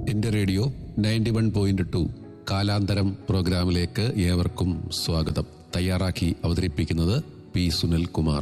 എന്റെ radio ninety one point two കാലാന്തരം പ്രോഗ്രാമിലേക്ക് ഏവർക്കും സ്വാഗതം തയ്യാറാക്കി അവതരിപ്പിക്കുന്നത് പി സുനിൽ കുമാർ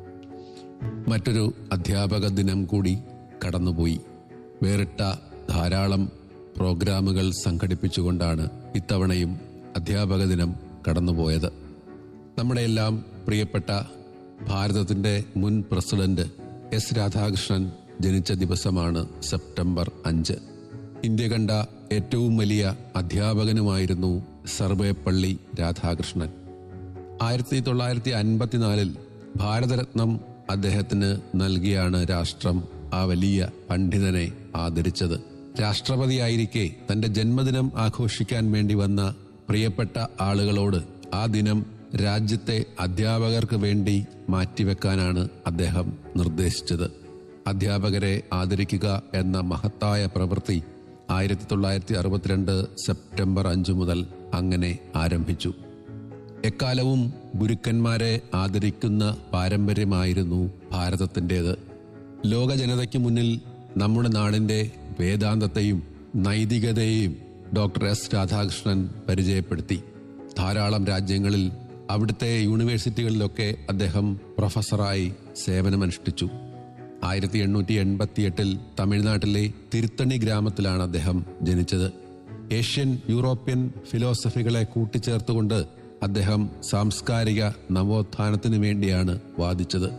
മറ്റൊരു അധ്യാപക ദിനം കൂടി കടന്നുപോയി വേറിട്ട ധാരാളം പ്രോഗ്രാമുകൾ സംഘടിപ്പിച്ചുകൊണ്ടാണ് ഇത്തവണയും അധ്യാപക ദിനം കടന്നുപോയത് നമ്മുടെയെല്ലാം പ്രിയപ്പെട്ട ഭാരതത്തിന്റെ മുൻ പ്രസിഡന്റ് എസ് രാധാകൃഷ്ണൻ ജനിച്ച ദിവസമാണ് സെപ്റ്റംബർ അഞ്ച് ഇന്ത്യ കണ്ട ഏറ്റവും വലിയ അധ്യാപകനുമായിരുന്നു സർവേപ്പള്ളി രാധാകൃഷ്ണൻ ആയിരത്തി തൊള്ളായിരത്തി അൻപത്തിനാലിൽ ഭാരതരത്നം അദ്ദേഹത്തിന് നൽകിയാണ് രാഷ്ട്രം ആ വലിയ പണ്ഡിതനെ ആദരിച്ചത് രാഷ്ട്രപതിയായിരിക്കെ തന്റെ ജന്മദിനം ആഘോഷിക്കാൻ വേണ്ടി വന്ന പ്രിയപ്പെട്ട ആളുകളോട് ആ ദിനം രാജ്യത്തെ അധ്യാപകർക്ക് വേണ്ടി മാറ്റിവെക്കാനാണ് അദ്ദേഹം നിർദ്ദേശിച്ചത് അധ്യാപകരെ ആദരിക്കുക എന്ന മഹത്തായ പ്രവൃത്തി ആയിരത്തി തൊള്ളായിരത്തി അറുപത്തിരണ്ട് സെപ്റ്റംബർ അഞ്ചു മുതൽ അങ്ങനെ ആരംഭിച്ചു എക്കാലവും ഗുരുക്കന്മാരെ ആദരിക്കുന്ന പാരമ്പര്യമായിരുന്നു ഭാരതത്തിൻ്റെത് ലോക ജനതയ്ക്ക് മുന്നിൽ നമ്മുടെ നാടിന്റെ വേദാന്തത്തെയും നൈതികതയെയും ഡോക്ടർ എസ് രാധാകൃഷ്ണൻ പരിചയപ്പെടുത്തി ധാരാളം രാജ്യങ്ങളിൽ അവിടുത്തെ യൂണിവേഴ്സിറ്റികളിലൊക്കെ അദ്ദേഹം പ്രൊഫസറായി സേവനമനുഷ്ഠിച്ചു ആയിരത്തി എണ്ണൂറ്റി എൺപത്തിയെട്ടിൽ തമിഴ്നാട്ടിലെ തിരുത്തണി ഗ്രാമത്തിലാണ് അദ്ദേഹം ജനിച്ചത് ഏഷ്യൻ യൂറോപ്യൻ ഫിലോസഫികളെ കൂട്ടിച്ചേർത്തുകൊണ്ട് അദ്ദേഹം സാംസ്കാരിക നവോത്ഥാനത്തിനു വേണ്ടിയാണ് വാദിച്ചത്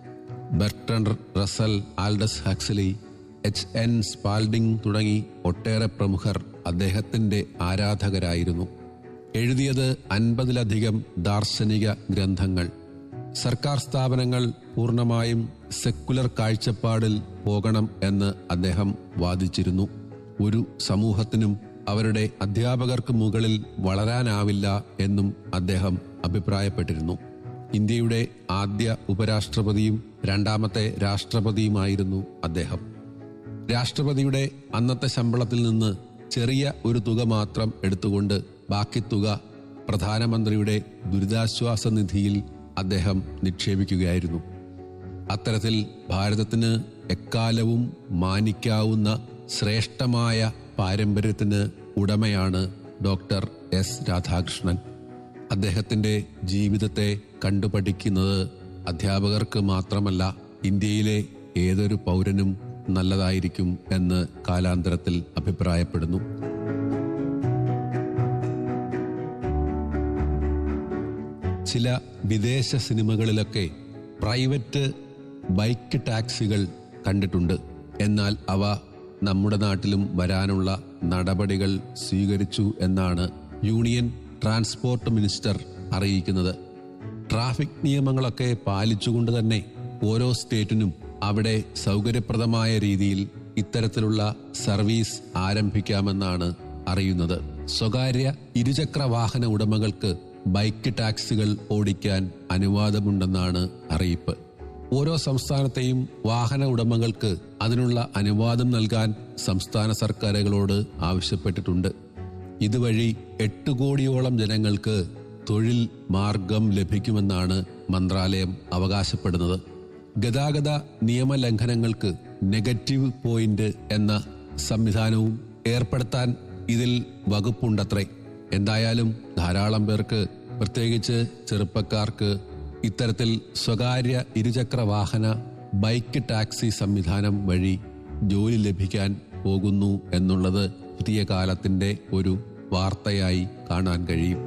Bertrand Russell Aldous Huxley H N Spalding തുടങ്ങി ഒട്ടേറെ പ്രമുഖർ അദ്ദേഹത്തിന്റെ ആരാധകരായിരുന്നു എഴുതിയത് അൻപതിലധികം ദാർശനിക ഗ്രന്ഥങ്ങൾ സർക്കാർ സ്ഥാപനങ്ങൾ പൂർണ്ണമായും സെക്കുലർ കാഴ്ചപ്പാടിൽ പോകണം എന്ന് അദ്ദേഹം വാദിച്ചിരുന്നു ഒരു സമൂഹത്തിനും അവരുടെ അധ്യാപകർക്ക് മുകളിൽ വളരാനാവില്ല എന്നും അദ്ദേഹം അഭിപ്രായപ്പെട്ടിരുന്നു ഇന്ത്യയുടെ ആദ്യ ഉപരാഷ്ട്രപതിയും രണ്ടാമത്തെ രാഷ്ട്രപതിയുമായിരുന്നു അദ്ദേഹം രാഷ്ട്രപതിയുടെ അന്നത്തെ ശമ്പളത്തിൽ നിന്ന് ചെറിയ ഒരു തുക മാത്രം എടുത്തുകൊണ്ട് ബാക്കി തുക പ്രധാനമന്ത്രിയുടെ ദുരിതാശ്വാസ നിധിയിൽ അദ്ദേഹം നിക്ഷേപിക്കുകയായിരുന്നു അത്തരത്തിൽ ഭാരതത്തിന് എക്കാലവും മാനിക്കാവുന്ന ശ്രേഷ്ഠമായ പാരമ്പര്യത്തിന് ഉടമയാണ് ഡോക്ടർ എസ് രാധാകൃഷ്ണൻ അദ്ദേഹത്തിന്റെ ജീവിതത്തെ കണ്ടുപഠിക്കുന്നത് അധ്യാപകർക്ക് മാത്രമല്ല ഇന്ത്യയിലെ ഏതൊരു പൗരനും നല്ലതായിരിക്കും എന്ന് കാലാന്തരത്തിൽ അഭിപ്രായപ്പെടുന്നു ചില വിദേശ സിനിമകളിലൊക്കെ പ്രൈവറ്റ് ബൈക്ക് ടാക്സികൾ കണ്ടിട്ടുണ്ട് എന്നാൽ അവ നമ്മുടെ നാട്ടിലും വരാനുള്ള നടപടികൾ സ്വീകരിച്ചു എന്നാണ് യൂണിയൻ ട്രാൻസ്പോർട്ട് മിനിസ്റ്റർ അറിയിക്കുന്നത് ട്രാഫിക് നിയമങ്ങളൊക്കെ പാലിച്ചുകൊണ്ട് തന്നെ ഓരോ സ്റ്റേറ്റിനും അവിടെ സൗകര്യപ്രദമായ രീതിയിൽ ഇത്തരത്തിലുള്ള സർവീസ് ആരംഭിക്കാമെന്നാണ് അറിയുന്നത് സ്വകാര്യ ഇരുചക്ര വാഹന ഉടമകൾക്ക് ബൈക്ക് ടാക്സികൾ ഓടിക്കാൻ അനുവാദമുണ്ടെന്നാണ് അറിയിപ്പ് ഓരോ സംസ്ഥാനത്തെയും വാഹന ഉടമകൾക്ക് അതിനുള്ള അനുവാദം നൽകാൻ സംസ്ഥാന സർക്കാരുകളോട് ആവശ്യപ്പെട്ടിട്ടുണ്ട് ഇതുവഴി എട്ട് കോടിയോളം ജനങ്ങൾക്ക് തൊഴിൽ മാർഗം ലഭിക്കുമെന്നാണ് മന്ത്രാലയം അവകാശപ്പെടുന്നത് ഗതാഗത നിയമലംഘനങ്ങൾക്ക് നെഗറ്റീവ് പോയിന്റ് എന്ന സംവിധാനവും ഏർപ്പെടുത്താൻ ഇതിൽ വകുപ്പുണ്ടത്രേ എന്തായാലും ധാരാളം പേർക്ക് പ്രത്യേകിച്ച് ചെറുപ്പക്കാർക്ക് ഇത്തരത്തിൽ സ്വകാര്യ ഇരുചക്ര വാഹന ബൈക്ക് ടാക്സി സംവിധാനം വഴി ജോലി ലഭിക്കാൻ പോകുന്നു എന്നുള്ളത് പുതിയ കാലത്തിന്റെ ഒരു വാർത്തയായി കാണാൻ കഴിയും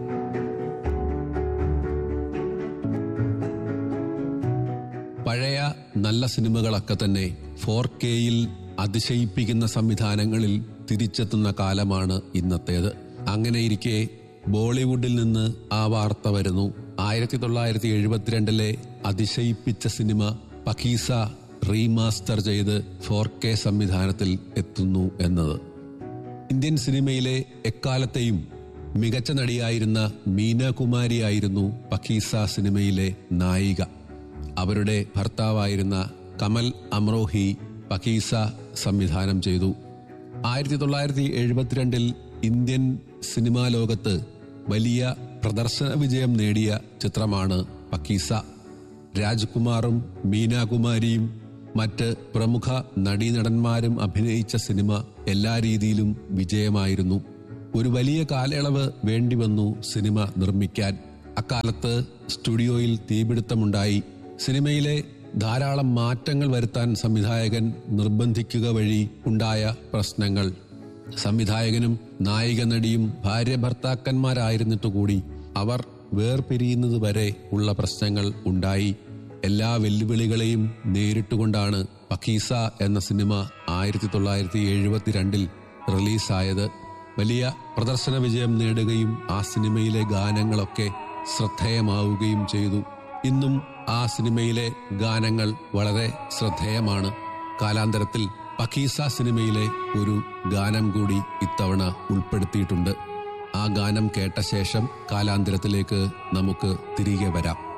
പഴയ നല്ല സിനിമകളൊക്കെ തന്നെ ഫോർ കെയിൽ അതിശയിപ്പിക്കുന്ന സംവിധാനങ്ങളിൽ തിരിച്ചെത്തുന്ന കാലമാണ് ഇന്നത്തേത് അങ്ങനെയിരിക്കെ ബോളിവുഡിൽ നിന്ന് ആ വാർത്ത വരുന്നു ആയിരത്തി തൊള്ളായിരത്തി എഴുപത്തിരണ്ടിലെ അതിശയിപ്പിച്ച സിനിമ പഖീസ റീമാസ്റ്റർ ചെയ്ത് ഫോർ കെ സംവിധാനത്തിൽ എത്തുന്നു എന്നത് ഇന്ത്യൻ സിനിമയിലെ എക്കാലത്തെയും മികച്ച നടിയായിരുന്ന മീനകുമാരിയായിരുന്നു പഖീസ സിനിമയിലെ നായിക അവരുടെ ഭർത്താവായിരുന്ന കമൽ അമ്രോഹി പഖീസ സംവിധാനം ചെയ്തു ആയിരത്തി തൊള്ളായിരത്തി എഴുപത്തിരണ്ടിൽ ഇന്ത്യൻ സിനിമാ ലോകത്ത് വലിയ പ്രദർശന വിജയം നേടിയ ചിത്രമാണ് പക്കീസ രാജ്കുമാറും മീനാകുമാരിയും മറ്റ് പ്രമുഖ നടീനടന്മാരും അഭിനയിച്ച സിനിമ എല്ലാ രീതിയിലും വിജയമായിരുന്നു ഒരു വലിയ കാലയളവ് വേണ്ടിവന്നു സിനിമ നിർമ്മിക്കാൻ അക്കാലത്ത് സ്റ്റുഡിയോയിൽ തീപിടുത്തമുണ്ടായി സിനിമയിലെ ധാരാളം മാറ്റങ്ങൾ വരുത്താൻ സംവിധായകൻ നിർബന്ധിക്കുക വഴി ഉണ്ടായ പ്രശ്നങ്ങൾ സംവിധായകനും നായിക നടിയും ഭാര്യ ഭർത്താക്കന്മാരായിരുന്നിട്ട് കൂടി അവർ വേർപിരിയുന്നത് വരെ ഉള്ള പ്രശ്നങ്ങൾ ഉണ്ടായി എല്ലാ വെല്ലുവിളികളെയും നേരിട്ടുകൊണ്ടാണ് പഖീസ എന്ന സിനിമ ആയിരത്തി തൊള്ളായിരത്തി എഴുപത്തിരണ്ടിൽ റിലീസായത് വലിയ പ്രദർശന വിജയം നേടുകയും ആ സിനിമയിലെ ഗാനങ്ങളൊക്കെ ശ്രദ്ധേയമാവുകയും ചെയ്തു ഇന്നും ആ സിനിമയിലെ ഗാനങ്ങൾ വളരെ ശ്രദ്ധേയമാണ് കാലാന്തരത്തിൽ പഖീസ സിനിമയിലെ ഒരു ഗാനം കൂടി ഇത്തവണ ഉൾപ്പെടുത്തിയിട്ടുണ്ട് ആ ഗാനം കേട്ട ശേഷം കാലാന്തരത്തിലേക്ക് നമുക്ക് തിരികെ വരാം